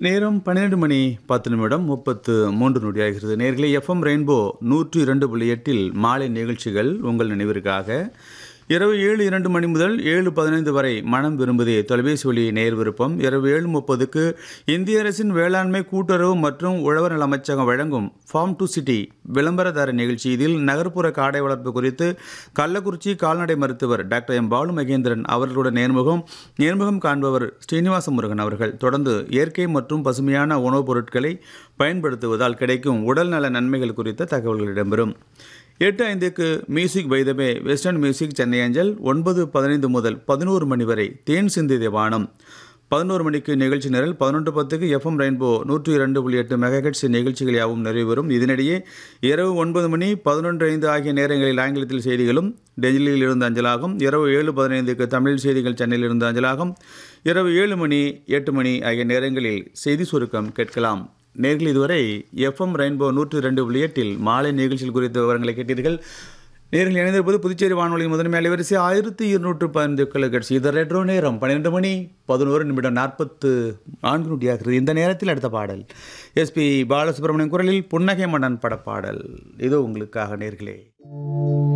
நேரம் பன்னிரண்டு மணி பத்து நிமிடம் முப்பத்து மூன்று நொடியாகிறது நேர்களே எஃப்எம் ரெயின்போ நூற்று இரண்டு புள்ளி எட்டில் மாலை நிகழ்ச்சிகள் உங்கள் நினைவிற்காக இரவு ஏழு இரண்டு மணி முதல் ஏழு பதினைந்து வரை மனம் விரும்புதே தொலைபேசி வழி நேர் விருப்பம் இரவு ஏழு முப்பதுக்கு இந்திய அரசின் வேளாண்மை கூட்டுறவு மற்றும் உழவர் நல அமைச்சகம் வழங்கும் ஃபார்ம் டு சிட்டி விளம்பரதார நிகழ்ச்சி இதில் நகர்ப்புற காடை வளர்ப்பு குறித்து கள்ளக்குறிச்சி கால்நடை மருத்துவர் டாக்டர் எம் பாலு மகேந்திரன் அவர்களுடன் நேர்முகம் நேர்முகம் காண்பவர் ஸ்ரீனிவாச முருகன் அவர்கள் தொடர்ந்து இயற்கை மற்றும் பசுமையான உணவுப் பொருட்களை பயன்படுத்துவதால் கிடைக்கும் உடல்நல நன்மைகள் குறித்த தகவல்கள் இடம்பெறும் எட்டு ஐந்துக்கு மியூசிக் பைதமே வெஸ்டர்ன் மியூசிக் சென்னை அஞ்சல் ஒன்பது பதினைந்து முதல் பதினோரு மணி வரை தேன் சிந்தி தேவானம் பதினோரு மணிக்கு நிகழ்ச்சி நிரல் பதினொன்று பத்துக்கு எஃப்எம் ரெயின்போ நூற்றி இரண்டு புள்ளி எட்டு மெகாஹெட்ஸ் நிகழ்ச்சிகள் யாவும் நிறைவேறும் இதனிடையே இரவு ஒன்பது மணி பதினொன்று ஐந்து ஆகிய நேரங்களில் ஆங்கிலத்தில் செய்திகளும் டெல்லியில் இருந்து அஞ்சலாகும் இரவு ஏழு பதினைந்துக்கு தமிழ் செய்திகள் சென்னையில் இருந்து அஞ்சலாகும் இரவு ஏழு மணி எட்டு மணி ஆகிய நேரங்களில் செய்தி சுருக்கம் கேட்கலாம் நேர்கள் இதுவரை எஃப்எம் ரெயின்போ நூற்று ரெண்டு புள்ளி எட்டில் மாலை நிகழ்ச்சிகள் குறித்த விவரங்களை கேட்டீர்கள் நேரில் இணைந்திருப்பது புதுச்சேரி வானொலி முதன்மை அலைவரிசை ஆயிரத்தி இருநூற்று பதினைந்து கிலோகட்ஸ் இது ரெட்ரோ நேரம் பன்னிரெண்டு மணி பதினோரு நிமிடம் நாற்பத்து நான்கு நொடியாகிறது இந்த நேரத்தில் அடுத்த பாடல் எஸ்பி பாலசுப்ரமணியம் குரலில் புன்னகை மன்னன் படப்பாடல் இது உங்களுக்காக நேர்களே